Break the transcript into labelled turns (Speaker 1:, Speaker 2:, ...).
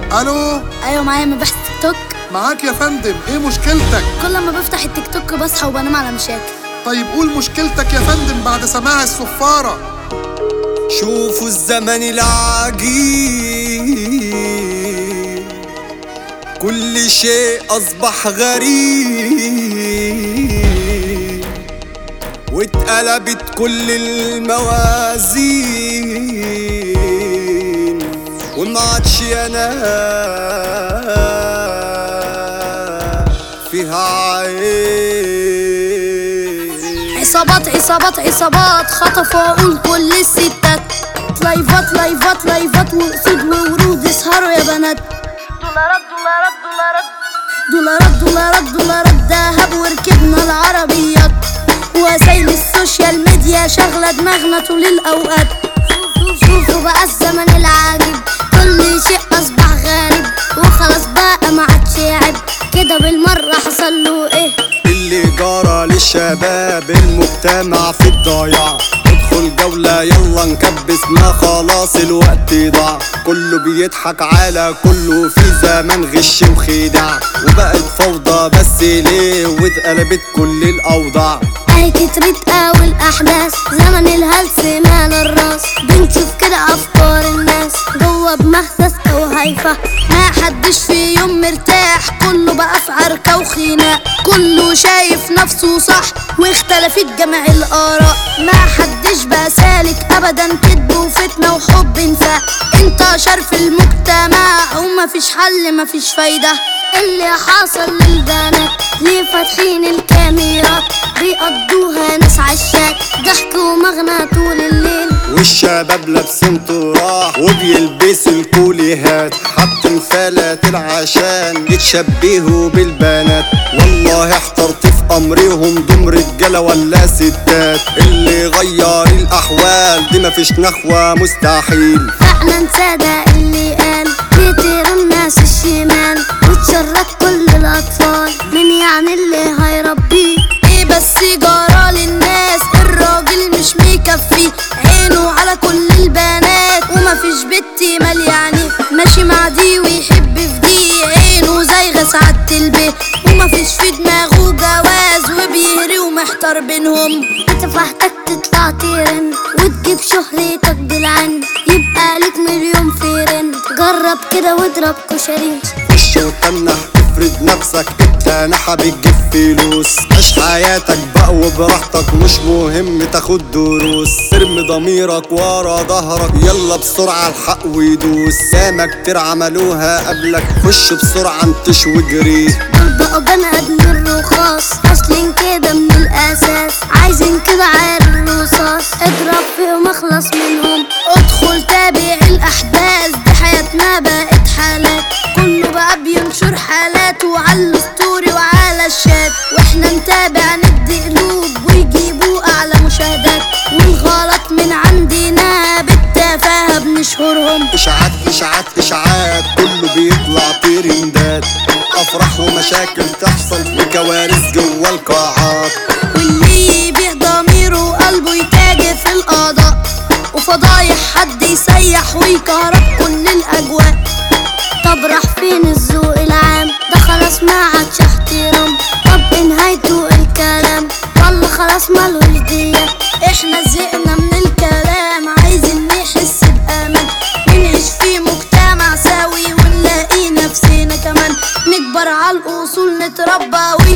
Speaker 1: الو
Speaker 2: ايوه معايا مباحث تيك توك
Speaker 1: معاك يا فندم ايه مشكلتك
Speaker 2: كل ما بفتح التيك توك بصحى وبنام على مشاكل
Speaker 1: طيب قول مشكلتك يا فندم بعد سماع الصفارة
Speaker 3: شوفوا الزمن العجيب كل شيء أصبح غريب واتقلبت كل الموازين وما عادش انا فيها عين
Speaker 2: عصابات عصابات عصابات خطفوا عقول كل الستات لايفات لايفات لايفات وقصود وورود اسهروا يا بنات
Speaker 4: دولارات دولارات دولارات
Speaker 2: دولارات دولارات دولارات دهب وركبنا العربيات وسائل السوشيال ميديا شغلة دماغنا طول الأوقات شوفوا بقى الزمن العاجب كل شيء أصبح غريب وخلاص بقى ما عادش عيب كده بالمرة حصل له إيه
Speaker 3: اللي جرى للشباب المجتمع في الضياع ادخل جولة يلا نكبس ما خلاص الوقت ضاع كله بيضحك على كله في زمن غش وخداع وبقت فوضى بس ليه واتقلبت كل الأوضاع
Speaker 2: اهي كترت قوي الاحداث زمن الهلس مال الراس بنشوف كده افكار الناس جوه بمحدث او هايفه ما حدش في يوم مرتاح كله بقى في عركه وخناق كله شايف نفسه صح واختلفت جميع الاراء ما حدش بقى سالك ابدا كذب وفتنه وحب انفاق انتشر في المجتمع ومفيش حل مفيش فايده اللي حاصل للبنات ليه فاتحين الكاميرات بيقضوها ناس عشاك ضحك ومغنى طول الليل
Speaker 3: والشباب لابسين طراح وبيلبسوا الكوليهات حاطين فلاتر عشان يتشبهوا بالبنات والله احترت في امرهم دم رجاله ولا ستات اللي غير الاحوال دي مفيش نخوه مستحيل
Speaker 2: فعلا صدق اللي قال كتير الناس الشمال وتشرد كل الاطفال مين يعني اللي هيربيه ايه بس جرى للناس الراجل مش مكفي عينه على كل البنات ومفيش بنت مال يعني ماشي مع دي ويحب في دي عينه زي سعادة البيت ومفيش في دماغه جواز وبيهري ومحتار بينهم تفاحتك تطلع ترند وتجيب شهرتك بالعند يبقى لك مليون فرند جرب كده واضرب كشري
Speaker 3: خش وتنح افرض نفسك التنحة بتجيب فلوس عيش حياتك بقى وبراحتك مش مهم تاخد دروس ارمي ضميرك ورا ظهرك يلا بسرعة الحق ويدوس ياما كتير عملوها قبلك خش بسرعة انتش واجري
Speaker 2: دول بقوا بني ادمين رخاص اصلين كده من الاساس عايزين كده عار الرصاص اضرب فيهم اخلص منهم ادخل تابع الاحداث دي حياتنا بقت حالات كله بقى بينشر حالاته على الستوري وعلى الشات واحنا نتابع ندي قلوب ويجيبوا اعلى مشاهدات والغلط من عندنا بالتفاهه بنشهرهم
Speaker 3: اشاعات اشاعات اشاعات كله بيطلع ترندات افراح ومشاكل تحصل وكوارث جوا القاعات
Speaker 2: واللي يبيع ضميره وقلبه يتاجر في القضاء وفضايح حد يسيح ويكهرب كل الاجواء طب راح فين الذوق العام ده خلاص ما عادش احترام طب إيه نهايته الكلام والله خلاص ملوش دية احنا زهقنا من الكلام عايزين نحس بامان نعيش في مجتمع سوي ونلاقي نفسنا كمان نكبر على الاصول نتربى